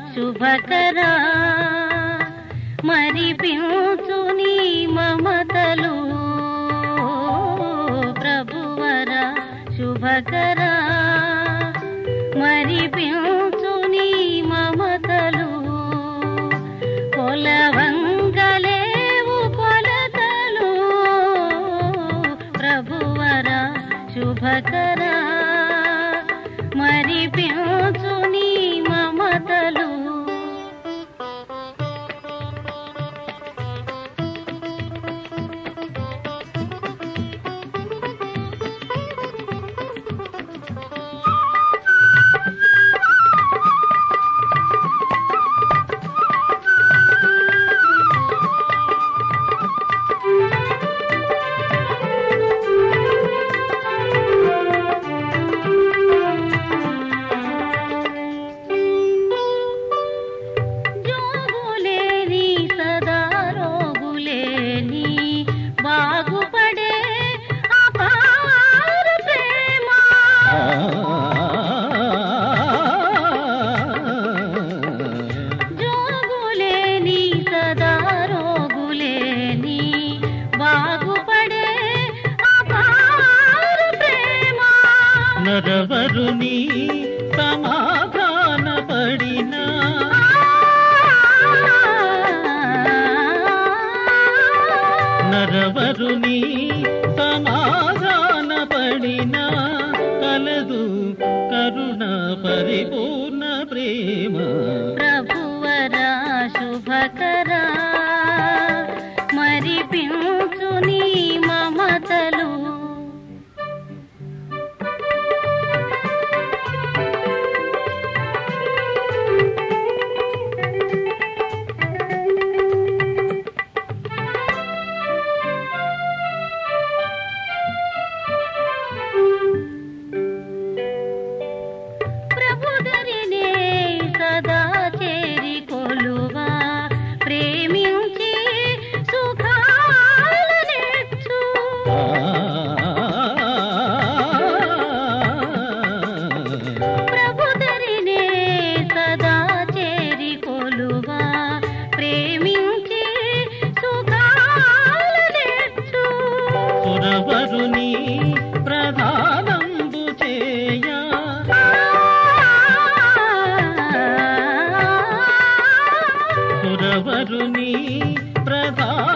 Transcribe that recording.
శుభకరా మరి నీ మమతలు ప్రభువరా శుభకరా మరి నీ మమతలు కొలవంగలేవు కొలతలు ప్రభువరా శుభకరా మరి నీ మమతలు జోగులేని సదా రోగులేని బాగుపడే అపార ప్రేమ జోగులేని సదా రోగులేని బాగుపడే అపార ప్రేమ నరవరుని సమాధాన పడిన నరవరుని సమాధాన పడిన కలదు కరుణ పరిపూర్ణ ప్రేమ ప్రభువరా శుభకరా మరి నీ మమతలు ప్రభుదరినే సదా చేరి కొలువా ప్రేమించి సుఖాలనిచ్చు ప్రభుదరినే సదా చేరి కొలువా ప్రేమించి సుఖాలనిచ్చు సురవరుని ప్రధానంబు చేయ సురవరుని ప్రధాన